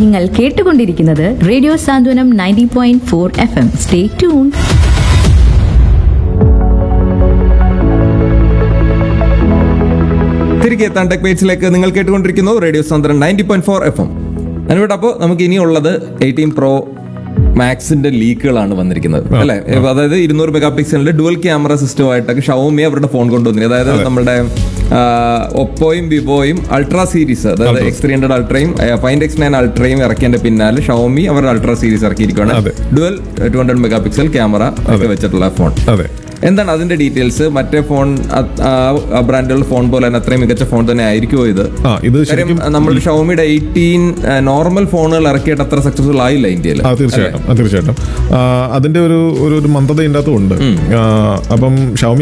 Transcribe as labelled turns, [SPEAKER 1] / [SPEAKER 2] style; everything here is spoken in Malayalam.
[SPEAKER 1] നിങ്ങൾ കേട്ടുകൊണ്ടിരിക്കുന്നത് radio Santhwanam ninety point four F M stay tune
[SPEAKER 2] തിരികെ എത്താൻ ടെക് പേജിലേക്ക് നിങ്ങൾ കേട്ടുകൊണ്ടിരിക്കുന്നു റേഡിയോ സാന്ദ്രൻ ninety point four F M അതിനോട് അപ്പോൾ നമുക്ക് ഇനിയുള്ളത് എയ്റ്റീൻ പ്രോ മാക്സിന്റെ ലീക്കുകളാണ് വന്നിരിക്കുന്നത് അല്ലെ അതായത് ഇരുന്നൂറ് മെഗാ പിക്സലിന്റെ ഡുവൽ ക്യാമറ സിസ്റ്റമായിട്ടൊക്കെ ഷവോമി അവരുടെ ഫോൺ കൊണ്ടുവന്നിരുന്നത് അതായത് നമ്മുടെ ഒപ്പോയും വിവോയും അൾട്രാ സീരീസ് അതായത് എക്സ് ത്രീ ഹൺഡ്രഡ് അൾട്രയും ഫൈൻഡ് എക്സ് നയൻ അൾട്രയും ഇറക്കിയതിന്റെ പിന്നാലെ ഷവോമി അവരുടെ അൾട്രാ സീരീസ് ഇറക്കിയിരിക്കുകയാണ്
[SPEAKER 3] അതെ.
[SPEAKER 2] Dual two hundred mega pixel camera ഒക്കെ വെച്ചിട്ടുള്ള ഫോൺ
[SPEAKER 3] അതെ
[SPEAKER 2] എന്താണ് അതിന്റെ ഡീറ്റെയിൽസ് മറ്റേ ഫോൺ ബ്രാൻഡുള്ള ഫോൺ പോലെ തന്നെ അത്രയും മികച്ച ഫോൺ തന്നെ ആയിരിക്കുമോ ഇത്
[SPEAKER 3] ആ ഇത്
[SPEAKER 2] കാര്യം
[SPEAKER 3] ശരിക്കും
[SPEAKER 2] നമ്മൾ ഷവോമിയുടെ എയ്റ്റീൻ നോർമൽ ഫോണുകൾ ഇറക്കിയിട്ട് അത്ര സക്സസ്ഫുൾ ആയില്ല ഇന്ത്യയിൽ
[SPEAKER 3] ആ തീർച്ചയായിട്ടും ആ, തീർച്ചയായിട്ടും ആ, അതിന്റെ ഒരു ഒരു ഒരു മന്ദത ഇതിൻ്റെ അകത്തും ഉണ്ട് ആ, അപ്പം ഷവമി